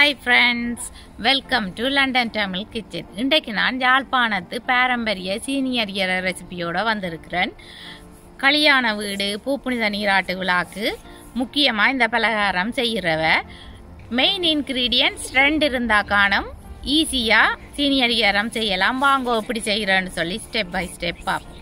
hi friends welcome to London Tamil kitchen இன்றைக்கு நான் யாழ்ப்பாணத்து பாரம்பரிய சீனியர் இயற ரெசிபியோட வந்திருக்கிறேன் கல்யாண வீடு பூப்புனித நீராட்டு விழாக்கு முக்கியமாக இந்த பலகாரம் செய்கிறவ மெயின் இன்க்ரீடியன்ட்ஸ் ரெண்டு இருந்தால் காணும் ஈஸியாக சீனியர் இயரம் செய்யலாம் வாங்க எப்படி செய்கிறேன்னு சொல்லி ஸ்டெப் பை ஸ்டெப் பார்ப்போம்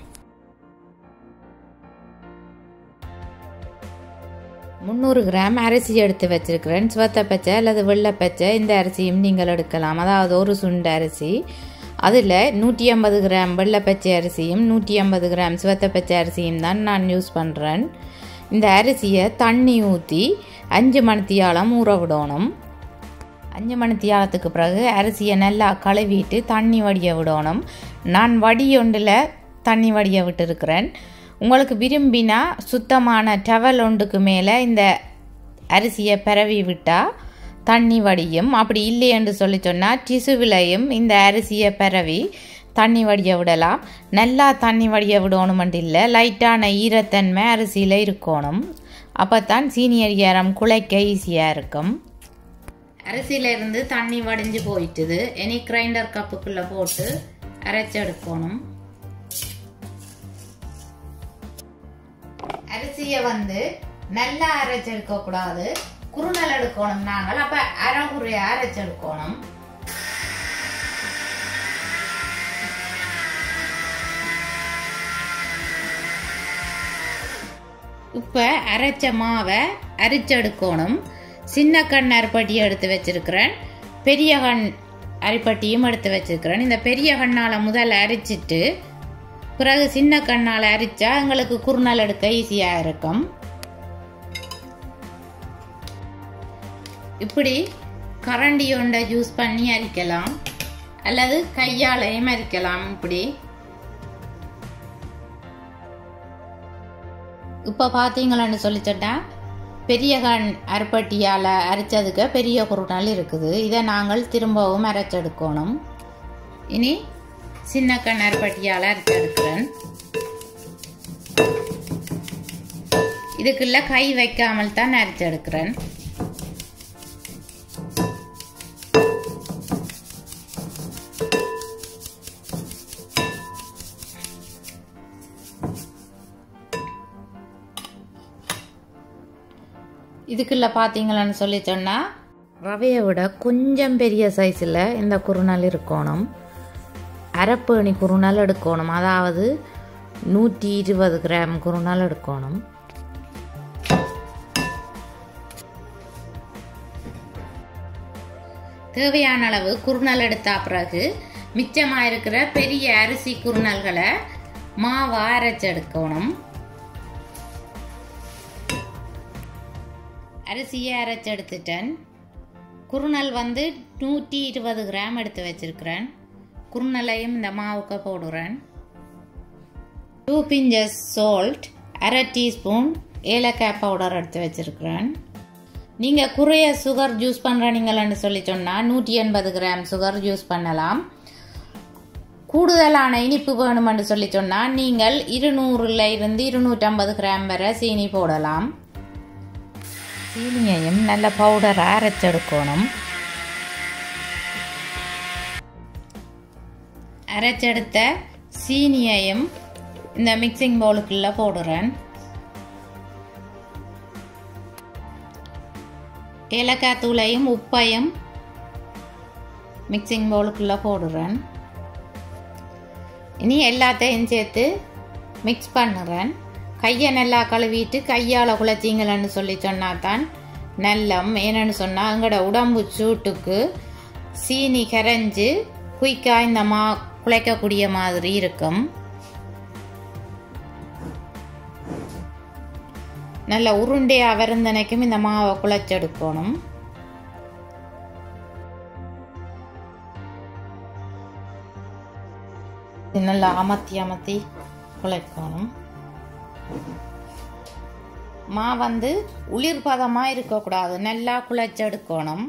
முந்நூறு கிராம் அரிசி எடுத்து வச்சிருக்கிறேன் சிவத்த பச்சை அல்லது வெள்ளை பச்சை இந்த அரிசியும் நீங்கள் எடுக்கலாம் அதாவது ஒரு சுண்டு அரிசி அதில் நூற்றி ஐம்பது கிராம் வெள்ளை பச்சை அரிசியும் நூற்றி ஐம்பது கிராம் சிவத்த பச்சை அரிசியும் தான் நான் யூஸ் பண்ணுறேன் இந்த அரிசியை தண்ணி ஊற்றி அஞ்சு மணித்தியாலம் ஊற விடணும் அஞ்சு மணித்தியாலத்துக்கு பிறகு அரிசியை நல்லா கழுவிட்டு தண்ணி வடிய விடணும் நான் வடியொண்டில் தண்ணி வடிய விட்டுருக்கிறேன் உங்களுக்கு விரும்பினா சுத்தமான டவல் ஒன்றுக்கு மேலே இந்த அரிசியை பரவி விட்டால் தண்ணி வடியும் அப்படி இல்லை என்று சொல்லி சொன்னால் டிசுவிலையும் இந்த அரிசியை பரவி தண்ணி வடிய விடலாம் நல்லா தண்ணி வடிய விடணுமென்று இல்லை லைட்டான ஈரத்தன்மை அரிசியில் இருக்கணும் அப்போ தான் சீனியர் ஏரம் குழைக்க ஈஸியாக இருக்கும் அரிசியிலேருந்து தண்ணி வடிஞ்சு போயிட்டுது எனி கிரைண்டர் கப்புக்குள்ளே போட்டு அரைச்செடுக்கணும் அரிசியை வந்து நல்லா அரைச்செடுக்க கூடாது குறுநல் எடுக்கணும் நாங்கள் அப்ப அரைகுறைய அரைச்செடுக்கணும் இப்ப அரைச்ச மாவை அரிச்செடுக்கணும் சின்ன கண் அரிப்பட்டி எடுத்து வச்சிருக்கிறேன் பெரிய கண் அரிப்பட்டியும் எடுத்து வச்சிருக்கிறேன் இந்த பெரிய கண்ணால் முதல்ல அரிச்சிட்டு பிறகு சின்ன கண்ணால் அரிச்சா எங்களுக்கு குறுநாள் எடுக்க ஈஸியாக இருக்கும் இப்படி கரண்டி ஒன்றை யூஸ் பண்ணி அரிக்கலாம் அல்லது கையாலையும் அரிக்கலாம் இப்படி இப்போ பார்த்தீங்களான்னு சொல்லி சொன்னால் பெரிய கண் அரைப்பட்டியால் அரைச்சதுக்கு பெரிய குறுநாள் இருக்குது இதை நாங்கள் திரும்பவும் அரைச்செடுக்கணும் இனி சின்ன கண்ணார் பட்டியால் அரைச்செடுக்கிறேன் இதுக்குள்ள கை வைக்காமல் தான் அரைச்செடுக்கிறேன் இதுக்குள்ள பார்த்தீங்களான்னு சொல்லி சொன்னால் ரவையை விட கொஞ்சம் பெரிய சைஸில் இந்த குறுநாள் இருக்கணும் அரைப்பேணி குறுநாள் எடுக்கணும் அதாவது நூற்றி இருபது கிராம் குறுநாள் எடுக்கணும் தேவையான அளவு குறுநாள் எடுத்த பிறகு மிச்சமாக இருக்கிற பெரிய அரிசி குறுநாள்களை மாவா அரைச்செடுக்கணும் அரிசியை அரைச்செடுத்துட்டேன் குறுநாள் வந்து நூற்றி இருபது கிராம் எடுத்து வச்சிருக்கிறேன் குறுநலையும் இந்த மாவுக்கு போடுறேன் டூ பிஞ்சஸ் சால்ட் அரை டீஸ்பூன் ஏலக்காய் பவுடர் எடுத்து வச்சுருக்கிறேன் நீங்கள் குறைய சுகர் ஜூஸ் பண்ணுறீங்களான்னு சொல்லி சொன்னால் நூற்றி எண்பது கிராம் சுகர் யூஸ் பண்ணலாம் கூடுதலான இனிப்பு வேணுமென்று சொல்லி சொன்னால் நீங்கள் இருநூறுல இருந்து இருநூற்றம்பது கிராம் வரை சீனி போடலாம் சீனியையும் நல்ல பவுடராக அரைச்செடுக்கணும் அரைச்செடுத்த சீனியையும் இந்த மிக்சிங் பவுலுக்குள்ளே போடுறேன் ஏலக்காய் தூளையும் உப்பையும் மிக்சிங் பவுலுக்குள்ளே போடுறேன் இனி எல்லாத்தையும் சேர்த்து மிக்ஸ் பண்ணுறேன் கையை நல்லா கழுவிட்டு கையால் குழச்சிங்களன்னு சொல்லி சொன்னால் தான் நல்லம் ஏன்னு சொன்னால் எங்களோட உடம்பு சூட்டுக்கு சீனி கரைஞ்சு குயிக்காக இந்த மா குழைக்கக்கூடிய மாதிரி இருக்கும் நல்ல உருண்டையாக வருந்தனைக்கும் இந்த மாவை குழைச்செடுக்கணும் நல்லா அமர்த்தி அமர்த்தி குழைக்கணும் மா வந்து உளிர் பதமாக இருக்கக்கூடாது நல்லா குழைச்செடுக்கணும்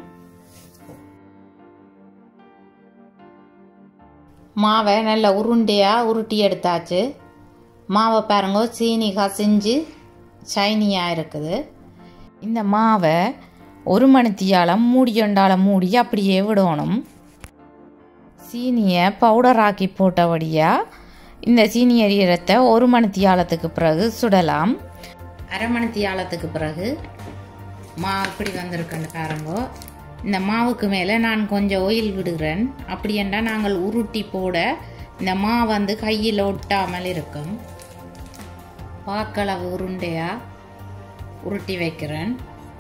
மாவை நல்லா உருண்டையாக உருட்டி எடுத்தாச்சு மாவை பாருங்க சீனி கசிஞ்சு ஷைனியாக இருக்குது இந்த மாவை ஒரு மணித்தியாலம் மூடியொண்டால மூடி அப்படியே விடணும் சீனியை பவுடர் ஆக்கி போட்டபடியாக இந்த சீனி எரியறத்தை ஒரு மணித்தியாலத்துக்கு பிறகு சுடலாம் அரை மணித்தியாலத்துக்கு பிறகு மா இப்படி வந்திருக்குன்னு பாருங்க இந்த மாவுக்கு மேலே நான் கொஞ்சம் ஆயில் விடுகிறேன் அப்படி என்றால் நாங்கள் உருட்டி போட இந்த மா வந்து கையில் ஒட்டாமல் இருக்கும் பாக்களவு உருண்டையாக உருட்டி வைக்கிறேன்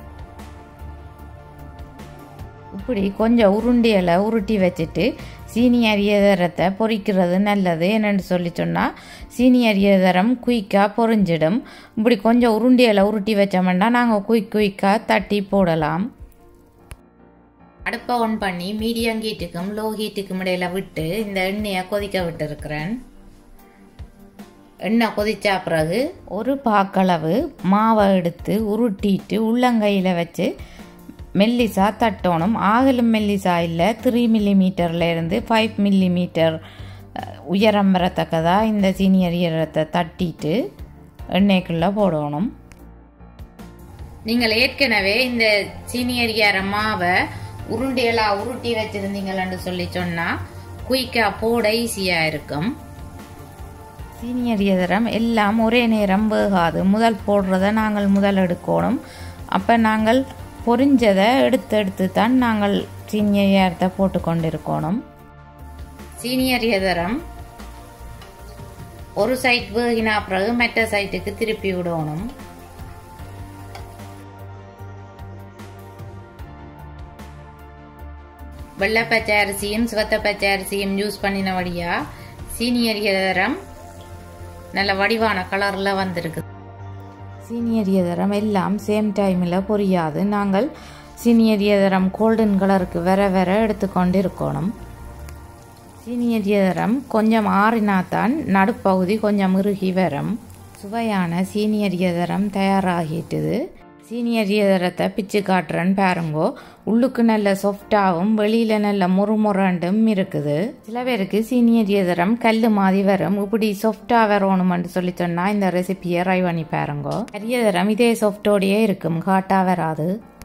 இப்படி கொஞ்சம் உருண்டையில் உருட்டி வச்சுட்டு சீனி அரியதரத்தை பொரிக்கிறது நல்லது என்னென்னு சொல்லி சொன்னால் சீனி அரியதரம் குயிக்காக பொரிஞ்சிடும் இப்படி கொஞ்சம் உருண்டையில் உருட்டி வச்சோம்னா நாங்கள் குயிக் குயிக்காக தட்டி போடலாம் அடுப்பை ஒன் பண்ணி மீடியம் ஹீட்டுக்கும் லோ ஹீட்டுக்கும் இடையில விட்டு இந்த எண்ணெயை கொதிக்க விட்டுருக்கிறேன் எண்ணெய் கொதிச்சா பிறகு ஒரு பாக்களவு மாவை எடுத்து உருட்டிட்டு உள்ளங்கையில் வச்சு மெல்லிசா தட்டணும் ஆகலும் மெல்லிசா இல்லை த்ரீ மில்லிமீட்டரில் இருந்து ஃபைவ் மில்லிமீட்டர் உயரம் வரத்தக்கதாக இந்த சீனியர் ஈரத்தை தட்டிட்டு எண்ணெய்க்குள்ளே போடணும் நீங்கள் ஏற்கனவே இந்த சீனியர் ஈர மாவை உருண்டையெல்லாம் உருட்டி வச்சுருந்தீங்களன்னு சொல்லி சொன்னால் குயிக்காக போட ஈஸியாக இருக்கும் சீனியர் எதிரம் எல்லாம் ஒரே நேரம் வேகாது முதல் போடுறத நாங்கள் முதல் எடுக்கணும் அப்போ நாங்கள் பொரிஞ்சதை எடுத்து எடுத்து தான் நாங்கள் சீனியர் ஏரத்தை போட்டு கொண்டிருக்கணும் சீனியர் எதிரம் ஒரு சைட் வேகினா பிறகு மற்ற சைட்டுக்கு திருப்பி விடணும் வெள்ளை பச்சை அரிசியும் சிவத்த பச்சை அரிசியும் யூஸ் பண்ணினபடியா சீனியர் எதிரம் நல்ல வடிவான கலரில் வந்திருக்கு சீனியர் எதிரம் எல்லாம் சேம் டைமில் பொரியாது நாங்கள் சீனியர் எதிரம் கோல்டன் கலருக்கு வர வர எடுத்துக்கொண்டு இருக்கணும் சீனியர் எதிரம் கொஞ்சம் ஆறினாத்தான் நடுப்பகுதி கொஞ்சம் இறுகி வரும் சுவையான சீனியர் எதிரம் தயாராகிட்டுது சீனியர் ஈரத்தை பிச்சு காட்டுறேன்னு பாருங்கோ உள்ளுக்கு நல்ல சாஃப்டாகவும் வெளியில் நல்ல முறுமுறண்டும் இருக்குது சில பேருக்கு சீனியர் ஈதரம் கல் மாதிரி வரும் இப்படி சாஃப்டாக வரணும்னு சொல்லி சொன்னால் இந்த ரெசிபியை ட்ரை பண்ணி பாருங்கோ அரியதரம் இதே சாஃப்டோடையே இருக்கும் காட்டாக வராது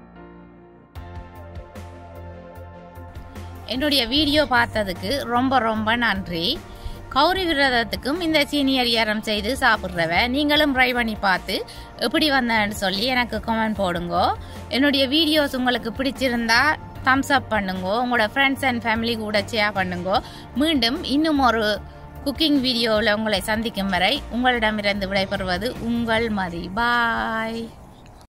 என்னுடைய வீடியோ பார்த்ததுக்கு ரொம்ப ரொம்ப நன்றி கௌரி விரதத்துக்கும் இந்த சீனியர் ஏரம் செய்து சாப்பிட்றவ நீங்களும் ட்ரை பண்ணி பார்த்து எப்படி வந்தேன்னு சொல்லி எனக்கு கமெண்ட் போடுங்க என்னுடைய வீடியோஸ் உங்களுக்கு பிடிச்சிருந்தா தம்ஸ் அப் பண்ணுங்க உங்களோட ஃப்ரெண்ட்ஸ் அண்ட் ஃபேமிலி கூட ஷேர் பண்ணுங்க மீண்டும் இன்னும் ஒரு குக்கிங் வீடியோவில் உங்களை சந்திக்கும் வரை உங்களிடமிருந்து விடைபெறுவது உங்கள் மதி பாய்